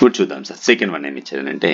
ఇప్పుడు చూద్దాం sir second one ఏమి ఇచ్చాడంటే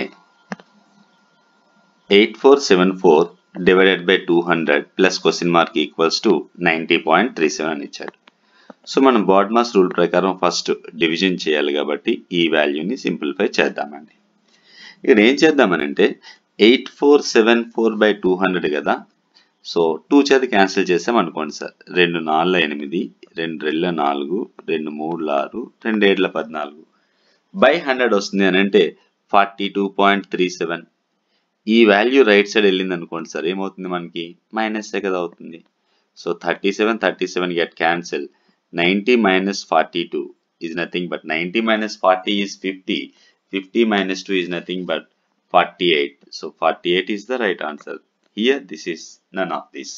eight four seven four divided by two hundred plus question mark equals to ninety point three seven అని ఇచ్చాడు so మనం బాడ్మాస్ రూల్ ప్రకారం ఫస్ట్ డివిజన్ చేయాలి కాబట్టి ఈ వాల్యూని సింప్లిఫై చేద్దామండి ఇక్కడ ఏం చేద్దామనంటే eight four seven four by two hundred కదా సో టూ చేత క్యాన్సిల్ చేసాం అనుకోండి సార్ రెండు నాలుగు ఎనిమిది రెండు రెళ్ళ నాలుగు రెండు మూడు ఆరు రెండు ఏళ్ళ పద్నాలుగు బై హండ్రెడ్ వస్తుంది అని అంటే forty two point three seven ఈ వాల్యూ రైట్ సైడ్ వెళ్ళింది అనుకోండి సార్ ఏమవుతుంది మనకి మైనస్ కదా అవుతుంది so thirty seven thirty seven get cancel ninety minus forty two is nothing but ninety minus forty is fifty fifty minus two is nothing but forty eight so forty eight is the right answer here this is none of this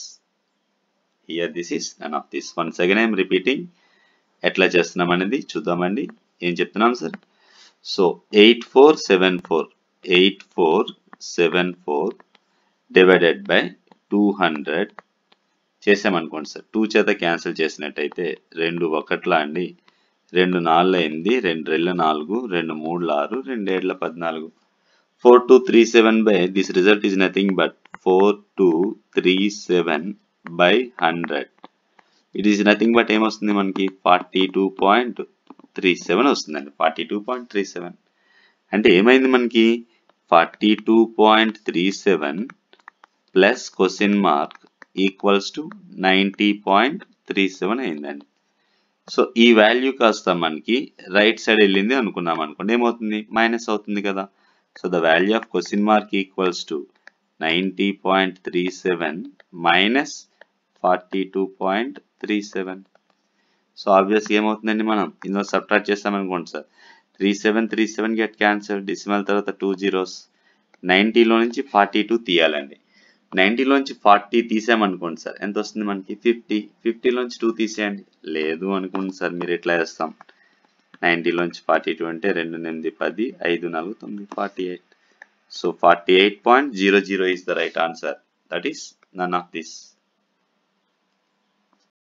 here this is none of this once again I'm repeating ఎట్లా చేస్తున్నాం అనేది చూద్దామండి ఏం చెప్తున్నాం sir so eight four seven four eight four seven four divided by two hundred చేసామనుకోండి sir two చేత cancel చేసినట్టయితే రెండు ఒకట్లా అండి రెండు నాలుగు ఎనిమిది రెండు రెళ్ళ నాలుగు రెండు మూడు ఆరు రెండు ఏళ్ళ పద్నాలుగు four two three seven by this result is nothing but four two three seven by hundred it is nothing but ఏమొస్తుంది మనకి forty two point three seven వస్తుందండి forty two point three seven అంటే ఏమైంది మనకి forty two point three seven plus question mark equals to ninety point three seven అయిందండి so ఈ value కాస్త మనకి రైట్ సైడ్ వెళ్ళింది అనుకున్నాం అనుకోండి ఏమవుతుంది మైనస్ అవుతుంది కదా so the value of question mark equals to ninety point three seven minus forty two point three seven so ఆబ్వియస్గా ఏమవుతుందండి మనం ఇందులో సబ్ట్రాక్ట్ చేస్తామనుకోండి sir three seven three seven get cancel decimal తర్వాత టూ జీరోస్ నైంటీలో నుంచి ఫార్టీ టూ తీయాలండి నైంటీలోంచి ఫార్టీ తీసామనుకోండి సార్ ఎంత వస్తుంది మనకి ఫిఫ్టీ ఫిఫ్టీలోంచి టూ తీసేయండి లేదు అనుకోండి సార్ మీరు ఎట్లా వేస్తాం నైంటీలోంచి ఫార్టీ టూ అంటే రెండు ఎనిమిది పది ఐదు నాలుగు తొమ్మిది forty eight so forty eight point zero zero is the right answer that is none of this